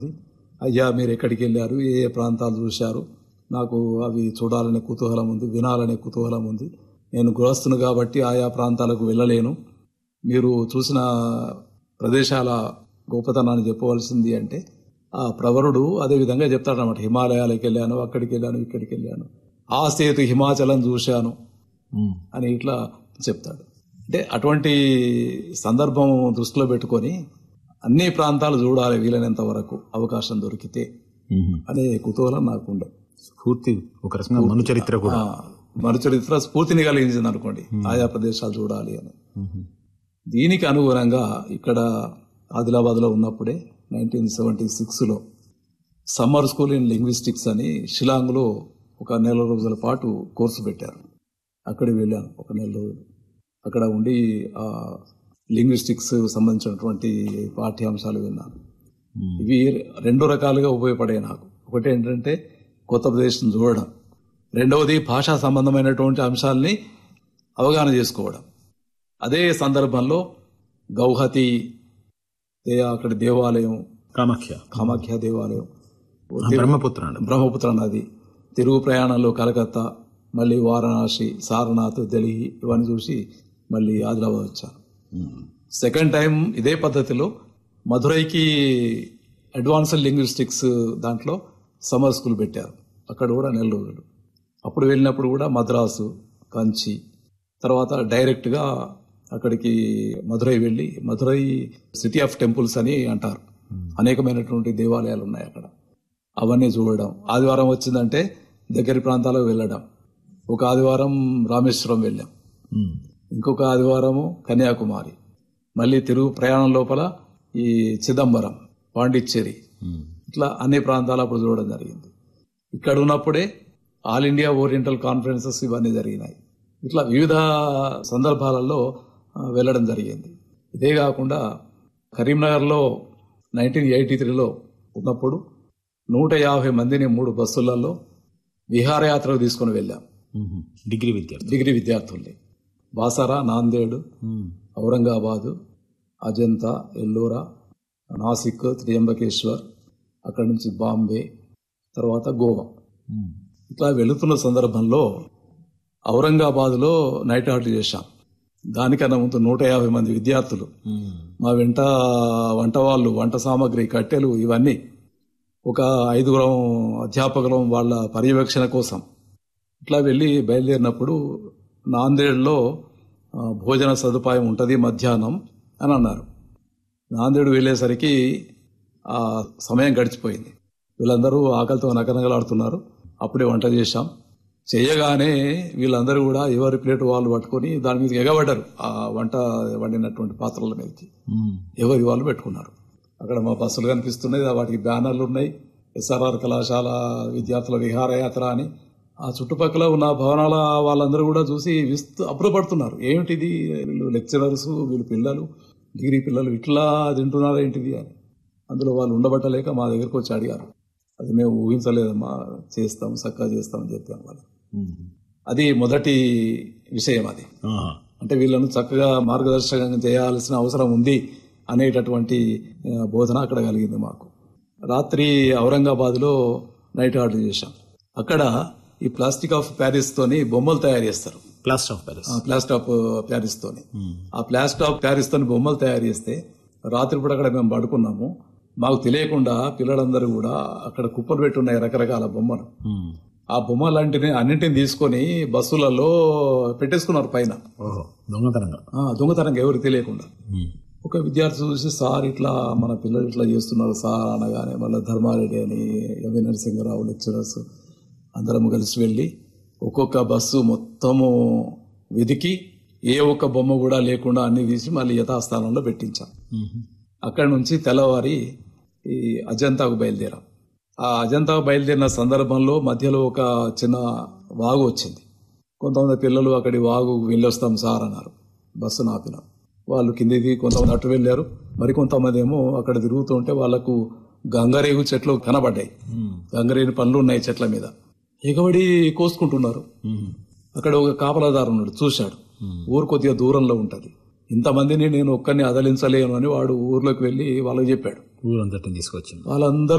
అయ్యా మీరు ఎక్కడికి వెళ్ళారు ఏ ఏ ప్రాంతాలు చూశారు నాకు అవి చూడాలనే కుతూహలం ఉంది వినాలనే కుతూహలం ఉంది నేను గృహస్థును కాబట్టి ఆయా ప్రాంతాలకు వెళ్ళలేను మీరు చూసిన ప్రదేశాల గొప్పతనాన్ని చెప్పవలసింది అంటే ఆ ప్రవరుడు అదే విధంగా చెప్తాడనమాట హిమాలయాలకు వెళ్ళాను అక్కడికి వెళ్ళాను ఇక్కడికి వెళ్ళాను ఆ సేతు హిమాచలం చూశాను అని ఇట్లా చెప్తాడు అంటే అటువంటి సందర్భం దృష్టిలో పెట్టుకొని అన్ని ప్రాంతాలు చూడాలి వీలైనంత వరకు అవకాశం దొరికితే అనే కుతూహలం నాకు ఉండే స్ఫూర్తి ఒక రకంగా మను చరిత్ర కూడా ఆ, మరుచరిత్ర స్ఫూర్తిని కలిగించింది అనుకోండి ఆయా ప్రదేశాలు చూడాలి అని దీనికి అనుగుణంగా ఇక్కడ ఆదిలాబాద్ లో ఉన్నప్పుడే నైన్టీన్ సెవెంటీ సిక్స్ లో సమ్మర్ స్కూల్ ఇన్ లింగ్విస్టిక్స్ అని షిలాంగ్ లో ఒక నెల రోజుల పాటు కోర్సు పెట్టారు అక్కడికి వెళ్ళాను ఒక నెల రోజులు అక్కడ ఉండి ఆ లింగ్విస్టిక్స్ సంబంధించినటువంటి పాఠ్యాంశాలు విన్నాను ఇవి రెండు రకాలుగా ఉపయోగపడాయి నాకు ఒకటి ఏంటంటే కొత్త ప్రదేశం చూడడం రెండవది భాషా సంబంధమైనటువంటి అంశాలని అవగాహన చేసుకోవడం అదే సందర్భంలో గౌహతి దే- అక్కడి దేవాలయం కామాఖ్య కామాఖ్య దేవాలయం బ్రహ్మపుత్ర అండి బ్రహ్మపుత్ర నది తిరుగు ప్రయాణంలో కలకత్తా మళ్ళీ వారణాసి సారనాథ్ ఢిల్లీ ఇవన్నీ చూసి మళ్ళీ ఆదిలాబాద్ వచ్చాను సెకండ్ టైం ఇదే పద్ధతిలో మధురైకి అడ్వాన్స్డ్ లింగ్విస్టిక్స్ దాంట్లో సమ్మర్ స్కూల్ పెట్టారు అక్కడ కూడా నెల రోజులు అప్పుడు వెళ్ళినప్పుడు కూడా మద్రాసు కంచి తర్వాత డైరెక్ట్గా అక్కడికి మధురై వెళ్ళి మధురై సిటీ ఆఫ్ టెంపుల్స్ అని అంటారు అనేకమైనటువంటి దేవాలయాలు ఉన్నాయి అక్కడ అవన్నీ చూడడం ఆదివారం వచ్చిందంటే దగ్గరి ప్రాంతాలకు వెళ్ళడం ఒక ఆదివారం రామేశ్వరం వెళ్ళాం ఇంకొక ఆదివారము కన్యాకుమారి మళ్ళీ తిరుగు ప్రయాణం లోపల ఈ చిదంబరం పాండిచ్చేరి ఇట్లా అన్ని ప్రాంతాలు అప్పుడు చూడడం జరిగింది ఇక్కడ ఉన్నప్పుడే ఆల్ ఇండియా ఓరియంటల్ కాన్ఫరెన్సెస్ ఇవన్నీ జరిగినాయి ఇట్లా వివిధ సందర్భాలలో ఆ, వెళ్ళడం జరిగింది ఇదే కాకుండా కరీంనగర్లో నైన్టీన్ ఎయిటీ త్రీలో ఉన్నప్పుడు నూట యాభై మందిని మూడు బస్సులలో విహారయాత్రకు తీసుకుని వెళ్ళాం డిగ్రీ విద్యార్థి డిగ్రీ విద్యార్థుల్ని బాసరా నాందేడ్ ఔరంగాబాదు అజంతా ఎల్లోరా నాసిక్ త్రియంబకేశ్వర్ అక్కడి నుంచి బాంబే తర్వాత గోవా ఇట్లా వెళుతున్న సందర్భంలో ఔరంగాబాద్లో నైట్ హాల్ట్ చేశాం దానికన్నా ముందు నూట యాభై మంది విద్యార్థులు మా వెంట వంట వాళ్ళు వంట సామాగ్రి కట్టెలు ఇవన్నీ ఒక ఐదుగురం అధ్యాపకులం వాళ్ళ పర్యవేక్షణ కోసం ఇట్లా వెళ్ళి బయలుదేరినప్పుడు నాందేడ్లో ఆ, భోజన సదుపాయం ఉంటుంది మధ్యాహ్నం అని అన్నారు నాందేడ్ వెళ్ళేసరికి ఆ సమయం గడిచిపోయింది వీళ్ళందరూ ఆకలితో నకనగలాడుతున్నారు అప్పుడే వంట చేశాం చేయగానే వీళ్ళందరూ కూడా ఎవరి ప్లేట్ వాళ్ళు పట్టుకొని దాని మీద ఎగబడ్డారు ఆ వంట వండినటువంటి పాత్రల మీదకి ఎవరి వాళ్ళు పెట్టుకున్నారు అక్కడ మా బస్సులు కనిపిస్తున్నాయి వాటికి బ్యానర్లు ఉన్నాయి ఎస్ఆర్ఆర్ కళాశాల విద్యార్థుల విహారయాత్ర అని ఆ చుట్టుపక్కల ఉన్న భవనాల వాళ్ళందరూ కూడా చూసి విస్తు అప్పుడపడుతున్నారు ఏమిటిది వీళ్ళు లెక్చరర్స్ వీళ్ళు పిల్లలు డిగ్రీ పిల్లలు ఇట్లా తింటున్నారా ఏంటిది అని అందులో వాళ్ళు ఉండబట్టలేక మా దగ్గరకు వచ్చి అడిగారు అది మేము ఊహించలేదమ్మా చేస్తాం చక్కగా చేస్తాం అని చెప్పాం వాళ్ళు అది మొదటి విషయం అది అంటే వీళ్ళను చక్కగా మార్గదర్శకం చేయాల్సిన అవసరం ఉంది అనేటటువంటి ఆ, బోధన అక్కడ కలిగింది మాకు రాత్రి ఔరంగాబాద్ లో నైట్ ఆర్డర్ చేశాం అక్కడ ఈ ప్లాస్టిక్ ఆఫ్ ప్యారిస్ తోని బొమ్మలు తయారు చేస్తారు ప్లాస్టర్ ఆఫ్ ప్యారిస్ ఆ ప్లాస్టర్ ఆఫ్ ప్యారిస్ తోని ఆ ప్లాస్టర్ ఆఫ్ ప్యారిస్ తోని బొమ్మలు తయారు చేస్తే రాత్రిపూట అక్కడ మేము పడుకున్నాము మాకు తెలియకుండా పిల్లలందరూ కూడా అక్కడ కుప్పలు పెట్టి ఉన్నాయి రకరకాల బొమ్మలు ఆ బొమ్మలాంటిని అన్నింటిని తీసుకొని బస్సులలో పెట్టేసుకున్నారు పైన ఓహో దొంగతనంగా ఆ, దొంగతనంగా ఎవరికి తెలియకుండా ఒక విద్యార్థి చూసి సార్ ఇట్లా మన పిల్లలు ఇట్లా చేస్తున్నారు సార్ అనగానే మళ్ళీ ధర్మారెడ్డి అని ఎంవి నరసింహరావు లెక్చరర్స్ అందరం కలిసి వెళ్ళి ఒక్కొక్క బస్సు మొత్తము వెతికి ఏ ఒక్క బొమ్మ కూడా లేకుండా అన్ని తీసి మళ్ళీ యథాస్థానంలో పెట్టించాం అక్కడి నుంచి తెల్లవారి ఈ అజంతాకు బయలుదేరాం ఆ అజంతాకు బయలుదేరిన సందర్భంలో మధ్యలో ఒక చిన్న వాగు వచ్చింది కొంతమంది పిల్లలు అక్కడి వాగు వెళ్ళొస్తాం సార్ అన్నారు బస్సు ఆపినాం వాళ్ళు కిందికి కొంతమంది అటు వెళ్ళారు మరి కొంతమంది ఏమో అక్కడ తిరుగుతుంటే వాళ్ళకు గంగరేగు చెట్లు కనబడ్డాయి గంగరేగు పండ్లు ఉన్నాయి చెట్ల మీద ఎగబడి కోసుకుంటున్నారు అక్కడ ఒక కాపలాదారు ఉన్నాడు చూశాడు ఊరు కొద్దిగా దూరంలో ఉంటది ఇంతమందిని నేను ఒక్కరిని అదలించలేను అని వాడు ఊర్లోకి వెళ్ళి వాళ్ళకి చెప్పాడు ఊరంతటిని తీసుకొచ్చింది వాళ్ళందరూ